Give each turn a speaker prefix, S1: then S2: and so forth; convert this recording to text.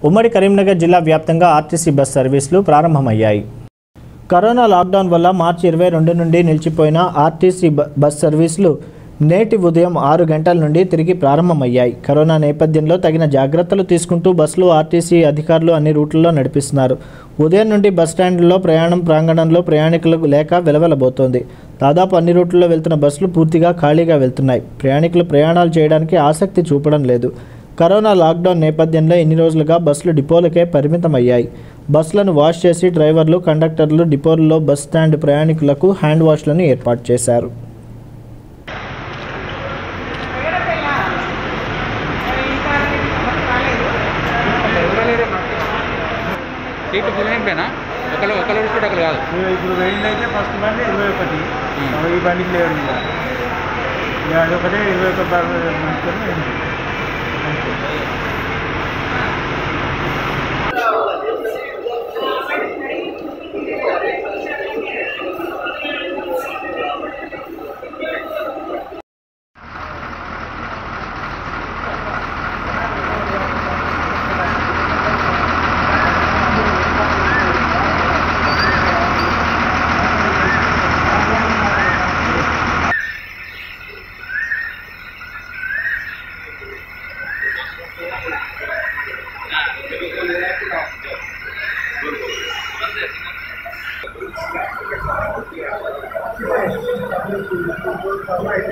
S1: ఉమ్మడి కరీంనగర్ జిల్లా వ్యాప్తంగా ఆర్టీసీ బస్ సర్వీసులు ప్రారంభమయ్యాయి కరోనా లాక్డౌన్ వల్ల మార్చి ఇరవై రెండు నుండి నిలిచిపోయిన ఆర్టీసీ బ- బస్ సర్వీసులు నేటి ఉదయం ఆరు గంటల నుండి తిరిగి ప్రారంభమయ్యాయి కరోనా నేపథ్యంలో తగిన జాగ్రత్తలు తీసుకుంటూ బస్సులు ఆర్టీసీ అధికారులు అన్ని రూట్లలో నడిపిస్తున్నారు ఉదయం నుండి బస్ స్టాండ్లో ప్రయాణం ప్రాంగణంలో ప్రయాణికులకు లేక వెలవెలబోతోంది దాదాపు అన్ని రూట్లలో వెళ్తున్న బస్సులు పూర్తిగా ఖాళీగా వెళ్తున్నాయి ప్రయాణికులు ప్రయాణాలు చేయడానికి ఆసక్తి చూపడం లేదు కరోనా లాక్డౌన్ నేపథ్యంలో ఎన్ని రోజులుగా బస్సులు డిపోలకే పరిమితమయ్యాయి బస్సులను వాష్ చేసి డ్రైవర్లు కండక్టర్లు డిపోల్లో బస్ స్టాండ్ ప్రయాణికులకు హ్యాండ్ వాష్లను ఏర్పాటు చేశారు
S2: సీట్లు ఫుల్నప్పుడేనా ఒకళ్ళు ఒకళ్ళు కూర్చుంటే ఒకళ్ళు కాదు
S3: ఇప్పుడు ఇప్పుడు వెయిట్ అయితే ఫస్ట్ బండి ఇరవై ఒకటి ఈ బండికి లేడు ఇంకా ఇక అదొకటే ఇరవై ఒక మంచుకొని
S4: Thank you.